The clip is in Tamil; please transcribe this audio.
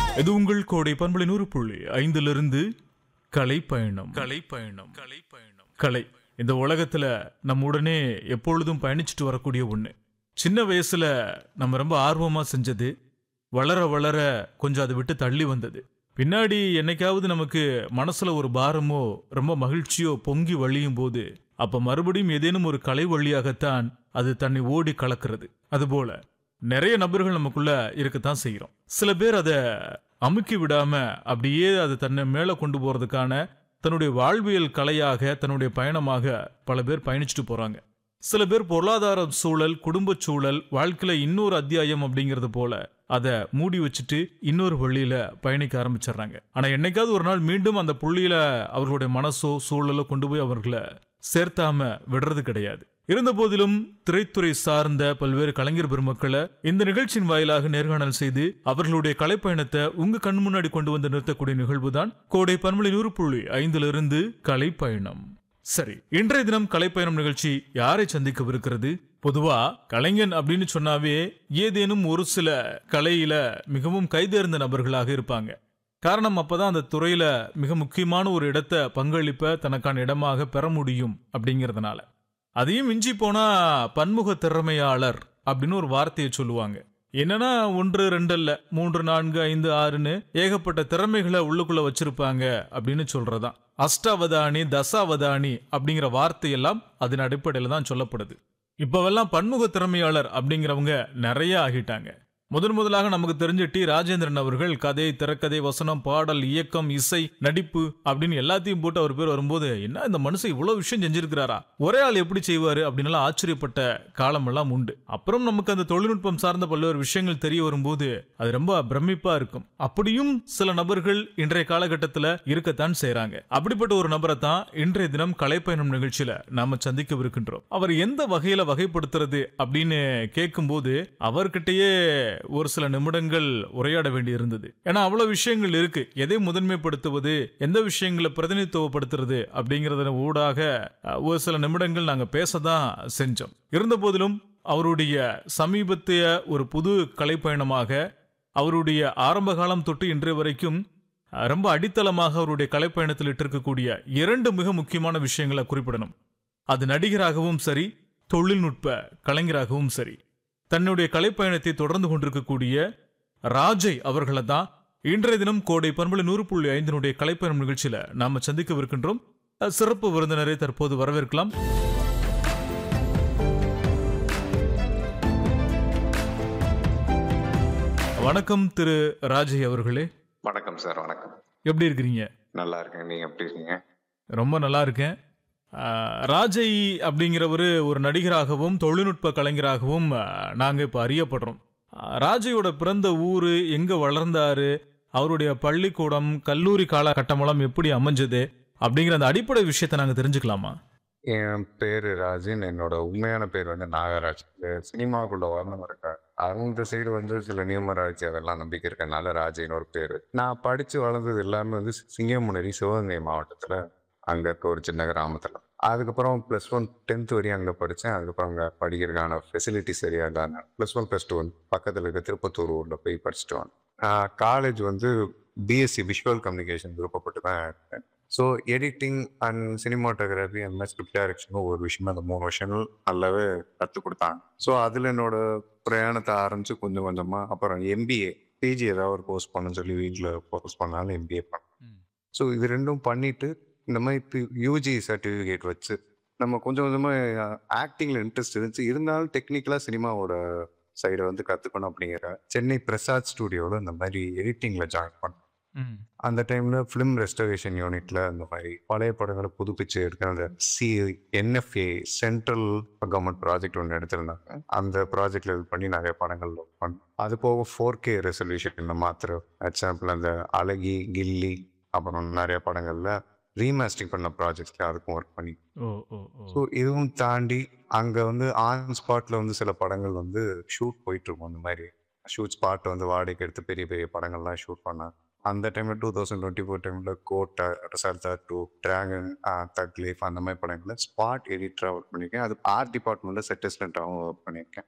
இது உங்கள் கோடை பண்பலை நூறு புள்ளி ஐந்திலிருந்து கலை பயணம் கலை பயணம் கலை பயணம் கலை இந்த உலகத்துல நம்ம உடனே எப்பொழுதும் பயணிச்சுட்டு வரக்கூடிய ஒண்ணு சின்ன வயசுல நம்ம ரொம்ப ஆர்வமா செஞ்சது வளர வளர கொஞ்சம் அதை விட்டு தள்ளி வந்தது பின்னாடி என்னைக்காவது நமக்கு மனசுல ஒரு பாரமோ ரொம்ப மகிழ்ச்சியோ பொங்கி வழியும் போது அப்ப மறுபடியும் ஏதேனும் ஒரு கலை வழியாகத்தான் அது தன்னை ஓடி கலக்கிறது அதுபோல நிறைய நபர்கள் நமக்குள்ள இருக்கத்தான் செய்கிறோம் சில பேர் அதை அமுக்கி விடாம அப்படியே அதை தன்னை மேல கொண்டு போறதுக்கான தன்னுடைய வாழ்வியல் கலையாக தன்னுடைய பயணமாக பல பேர் பயணிச்சுட்டு போறாங்க சில பேர் பொருளாதார சூழல் குடும்ப சூழல் வாழ்க்கையில இன்னொரு அத்தியாயம் அப்படிங்கிறது போல அதை மூடி வச்சுட்டு இன்னொரு வழியில பயணிக்க ஆரம்பிச்சிடுறாங்க ஆனா என்னைக்காவது ஒரு நாள் மீண்டும் அந்த புள்ளியில அவர்களுடைய மனசோ சூழலோ கொண்டு போய் அவர்களை சேர்த்தாம விடுறது கிடையாது இருந்த போதிலும் திரைத்துறை சார்ந்த பல்வேறு கலைஞர் பெருமக்களை இந்த நிகழ்ச்சியின் வாயிலாக நேர்காணல் செய்து அவர்களுடைய கலைப்பயணத்தை உங்க கண் முன்னாடி கொண்டு வந்து நிறுத்தக்கூடிய நிகழ்வுதான் கோடை பன்மொழி நூறு புள்ளி ஐந்திலிருந்து கலைப்பயணம் சரி இன்றைய தினம் கலைப்பயணம் நிகழ்ச்சி யாரை சந்திக்கவிருக்கிறது பொதுவா கலைஞன் அப்படின்னு சொன்னாவே ஏதேனும் ஒரு சில கலையில மிகவும் கைதேர்ந்த நபர்களாக இருப்பாங்க காரணம் அப்பதான் அந்த துறையில மிக முக்கியமான ஒரு இடத்தை பங்களிப்ப தனக்கான இடமாக பெற முடியும் அப்படிங்கறதுனால அதையும் மிஞ்சி போனா பன்முக திறமையாளர் அப்படின்னு ஒரு வார்த்தையை சொல்லுவாங்க என்னன்னா ஒன்று ரெண்டு அல்ல மூன்று நான்கு ஐந்து ஆறுன்னு ஏகப்பட்ட திறமைகளை உள்ளுக்குள்ள வச்சிருப்பாங்க அப்படின்னு சொல்றதான் அஷ்டாவதானி தசாவதானி அப்படிங்கிற வார்த்தையெல்லாம் அதன் அடிப்படையில தான் சொல்லப்படுது இப்பவெல்லாம் பன்முக திறமையாளர் அப்படிங்கிறவங்க நிறைய ஆகிட்டாங்க முதன் முதலாக நமக்கு தெரிஞ்ச டி ராஜேந்திரன் அவர்கள் கதை திரைக்கதை வசனம் பாடல் இயக்கம் இசை நடிப்பு அப்படின்னு எல்லாத்தையும் போட்டு அவர் பேர் வரும்போது என்ன இந்த மனுஷன் இவ்வளவு விஷயம் செஞ்சிருக்கிறாரா ஒரே ஆள் எப்படி செய்வாரு அப்படின்னு எல்லாம் ஆச்சரியப்பட்ட காலம் எல்லாம் உண்டு அப்புறம் நமக்கு அந்த தொழில்நுட்பம் சார்ந்த பல்வேறு விஷயங்கள் தெரிய வரும்போது அது ரொம்ப பிரமிப்பா இருக்கும் அப்படியும் சில நபர்கள் இன்றைய காலகட்டத்தில் இருக்கத்தான் செய்றாங்க அப்படிப்பட்ட ஒரு நபரை தான் இன்றைய தினம் கலைப்பயணம் நிகழ்ச்சியில நாம சந்திக்கவிருக்கின்றோம் அவர் எந்த வகையில வகைப்படுத்துறது அப்படின்னு கேட்கும்போது அவர்கிட்டயே ஒரு சில நிமிடங்கள் உரையாட வேண்டி இருந்தது ஏன்னா அவ்வளவு விஷயங்கள் இருக்கு எதை முதன்மைப்படுத்துவது எந்த விஷயங்களை பிரதிநிதித்துவப்படுத்துறது அப்படிங்கறத ஊடாக அஹ், ஒரு சில நிமிடங்கள் நாங்க பேசதான் செஞ்சோம் இருந்த போதிலும் அவருடைய சமீபத்திய ஒரு புது கலைப்பயணமாக அவருடைய ஆரம்ப காலம் தொட்டு இன்றைய வரைக்கும் அஹ், ரொம்ப அடித்தளமாக அவருடைய கலைப்பயணத்தில் இட்டிருக்கக்கூடிய இரண்டு மிக முக்கியமான விஷயங்களை குறிப்பிடணும் அது நடிகராகவும் சரி தொழில்நுட்ப கலைஞராகவும் சரி தன்னுடைய கலைப்பயணத்தை தொடர்ந்து கொண்டிருக்கக்கூடிய ராஜை அவர்களை தான் இன்றைய தினம் கோடை பண்பலை நூறு புள்ளி ஐந்தினுடைய கலைப்பயணம் நிகழ்ச்சியில நாம சந்திக்கவிருக்கின்றோம் அஹ், சிறப்பு விருந்தினரை தற்போது வரவேற்கலாம் வணக்கம் திரு ராஜை அவர்களே வணக்கம் சார் வணக்கம் எப்படி இருக்கிறீங்க நல்லா இருக்கேன் நீங்க எப்படி இருக்கீங்க ரொம்ப நல்லா இருக்கேன் ஆஹ், ராஜை அப்படிங்கிறவர் ஒரு நடிகராகவும் தொழில்நுட்ப கலைஞராகவும் ஆஹ், நாங்க இப்ப அறியப்படுறோம் ஆஹ், ராஜையோட பிறந்த ஊரு எங்க வளர்ந்தாரு அவருடைய பள்ளிக்கூடம் கல்லூரி காலகட்டமெல்லாம் எப்படி அமைஞ்சது அப்படிங்கிற அந்த அடிப்படை விஷயத்தை நாங்க தெரிஞ்சுக்கலாமா என் பேரு ராஜின் என்னோட உண்மையான பேர் வந்து நாகராஜ் இந்த சினிமாவுக்குள்ள வரணும் இருக்கா அந்த சைடு வந்து சில நியமராட்சி அதெல்லாம் நம்பிக்கை இருக்கனால ராஜின்னு ஒரு பேரு நான் படிச்சு வளர்ந்தது எல்லாமே வந்து சிங்கமுனரி சிவகங்கை மாவட்டத்துல அங்க இருக்க ஒரு சின்ன கிராமத்துல அதுக்கப்புறம் ப்ளஸ் ஒன் டென்த் வரையும் அங்கே படித்தேன் அதுக்கப்புறம் அங்கே படிக்கிறதுக்கான ஃபெசிலிட்டி சரியாக இல்லாமல் ப்ளஸ் ஒன் ப்ளஸ் டூ வந்து பக்கத்தில் இருக்க திருப்பத்தூர் ஊரில் போய் படிச்சுட்டு வந்தேன் காலேஜ் வந்து பிஎஸ்சி விஷுவல் கம்யூனிகேஷன் விருப்பப்பட்டு தான் எடுத்தேன் ஸோ எடிட்டிங் அண்ட் சினிமாட்டோகிராஃபி அந்த மாதிரி ஸ்கிரிப்ட் டைரக்ஷனும் ஒரு விஷயமா அந்த மூணு வருஷம் நல்லாவே கற்றுக் கொடுத்தாங்க ஸோ அதில் என்னோட பிரயாணத்தை ஆரம்பிச்சு கொஞ்சம் கொஞ்சமாக அப்புறம் எம்பிஏ பிஜி ஏதாவது ஒரு கோர்ஸ் பண்ணணும்னு சொல்லி வீட்டில் ஃபோக்கஸ் பண்ணாலும் எம்பிஏ பண்ணேன் ஸோ இது ரெண்டும் பண்ணிட்டு இந்த மாதிரி இப்போ யூஜி சர்டிஃபிகேட் வச்சு நம்ம கொஞ்சம் கொஞ்சமாக ஆக்டிங்கில் இன்ட்ரெஸ்ட் இருந்துச்சு இருந்தாலும் டெக்னிக்கலாக சினிமாவோட சைடை வந்து கற்றுக்கணும் அப்படிங்கிற சென்னை பிரசாத் ஸ்டுடியோவில் இந்த மாதிரி எடிட்டிங்கில் ஜாயின் பண்ணேன் அந்த டைம்ல ஃபிலிம் ரெஸ்டரேஷன் யூனிட்ல அந்த மாதிரி பழைய படங்களை புதுப்பிச்சு எடுக்கிற அந்த C N F A central government project ஒன்று எடுத்திருந்தாங்க அந்த ப்ராஜெக்ட்ல இது பண்ணி நிறைய படங்கள் ஒர்க் பண்ணேன் அது போக ஃபோர் கே ரெசல்யூஷன் மாத்திர எக்ஸாம்பிள் அந்த அழகி கில்லி அப்புறம் நிறைய படங்கள்ல ரீமாஸ்டிங் பண்ண ப்ராஜெக்ட்ஸ்ல அதுக்கும் ஒர்க் பண்ணி ஓ ஓ ஓ ஸோ இதுவும் தாண்டி அங்கே வந்து ஆன் ஸ்பாட்டில் வந்து சில படங்கள் வந்து ஷூட் போயிட்டு இருக்கும் அந்த மாதிரி ஷூட் ஸ்பாட் வந்து வாடகைக்கு எடுத்து பெரிய பெரிய படங்கள்லாம் ஷூட் பண்ணேன் அந்த டைம்ல டூ தௌசண்ட் டுவெண்ட்டி ஃபோர் டைம்ல கோட்டை ரசார்தா டூ டிராகன் தக் லீஃப் அந்த மாதிரி படங்களில் ஸ்பாட் எடிட்டராக ஒர்க் பண்ணியிருக்கேன் அது ஆர்ட் டிபார்ட்மெண்ட்டில் செட் அசிஸ்டண்ட்டாகவும் ஒர்க் பண்ணியிருக்கேன்